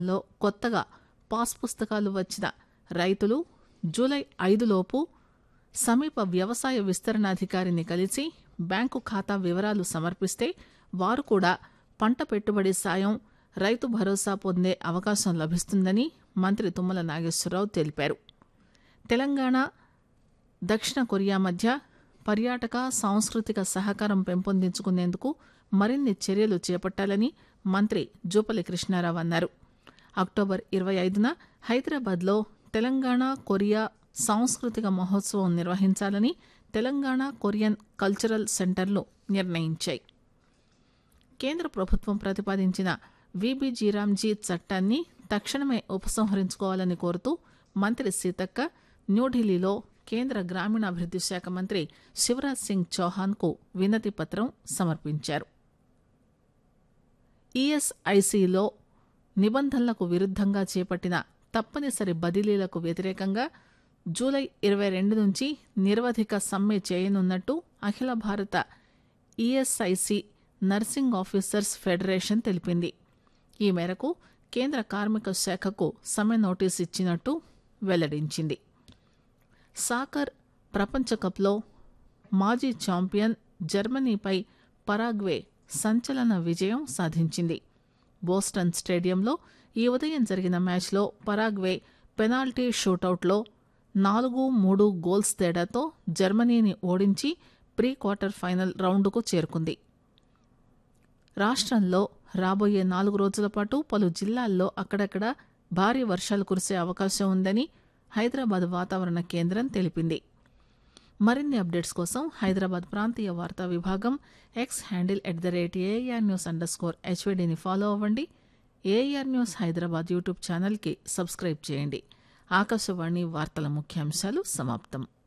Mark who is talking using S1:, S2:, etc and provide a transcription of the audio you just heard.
S1: లో కొత్తగా పాస్ పుస్తకాలు వచ్చిన రైతులు జూలై ఐదులోపు సమీప వ్యవసాయ విస్తరణాధికారిని కలిసి బ్యాంకు ఖాతా వివరాలు సమర్పిస్తే వారు కూడా పంట పెట్టుబడి సాయం రైతు భరోసా పొందే అవకాశం లభిస్తుందని మంత్రి తుమ్మల నాగేశ్వరరావు తెలిపారు తెలంగాణ దక్షిణ కొరియా మధ్య పర్యాటక సాంస్కృతిక సహకారం పెంపొందించుకునేందుకు మరిన్ని చర్యలు చేపట్టాలని మంత్రి జూపల్లి కృష్ణారావు అన్నారు అక్టోబర్ ఇరవై ఐదున హైదరాబాద్లో తెలంగాణ కొరియా సాంస్కృతిక మహోత్సవం నిర్వహించాలని తెలంగాణ కొరియన్ కల్చరల్ సెంటర్లు నిర్ణయించాయి కేంద్ర ప్రభుత్వం ప్రతిపాదించిన విబిజీరామ్జీ చట్టాన్ని తక్షణమే ఉపసంహరించుకోవాలని కోరుతూ మంత్రి సీతక్క న్యూఢిల్లీలో కేంద్ర గ్రామీణాభివృద్ది శాఖ మంత్రి శివరాజ్ సింగ్ చౌహాన్కు వినతి పత్రం సమర్పించారు ఈఎస్ఐసిలో నిబంధనలకు విరుద్ధంగా చేపట్టిన తప్పనిసరి బదిలీలకు వ్యతిరేకంగా జూలై ఇరవై రెండు నుంచి నిరవధిక సమ్మె చేయనున్నట్టు అఖిల భారత ఈఎస్ఐసి నర్సింగ్ ఆఫీసర్స్ ఫెడరేషన్ తెలిపింది ఈ మేరకు కేంద్ర కార్మిక శాఖకు సమ్మె నోటీస్ ఇచ్చినట్టు వెల్లడించింది సాకర్ ప్రపంచ కప్లో మాజీ ఛాంపియన్ జర్మనీపై పరాగ్వే సంచలన విజయం సాధించింది బోస్టన్ స్టేడియంలో ఈ ఉదయం జరిగిన మ్యాచ్లో పరాగ్వే పెనాల్టీ షూటౌట్లో నాలుగు మూడు గోల్స్ తేడాతో జర్మనీని ఓడించి ప్రీ క్వార్టర్ ఫైనల్ రౌండ్కు చేరుకుంది రాష్ట్రంలో రాబోయే నాలుగు రోజుల పాటు పలు జిల్లాల్లో అక్కడక్కడ భారీ వర్షాలు కురిసే అవకాశం ఉందని హైదరాబాద్ వాతావరణ కేంద్రం తెలిపింది మరిన్ని అప్డేట్స్ కోసం హైదరాబాద్ ప్రాంతీయ వార్తా విభాగం X handle at the rate AR news underscore హెచ్వీడీని ఫాలో అవ్వండి ఏఆర్ న్యూస్ హైదరాబాద్ యూట్యూబ్ ఛానల్కి సబ్స్క్రైబ్ చేయండి ఆకాశవాణి వార్తల ముఖ్యాంశాలు సమాప్తం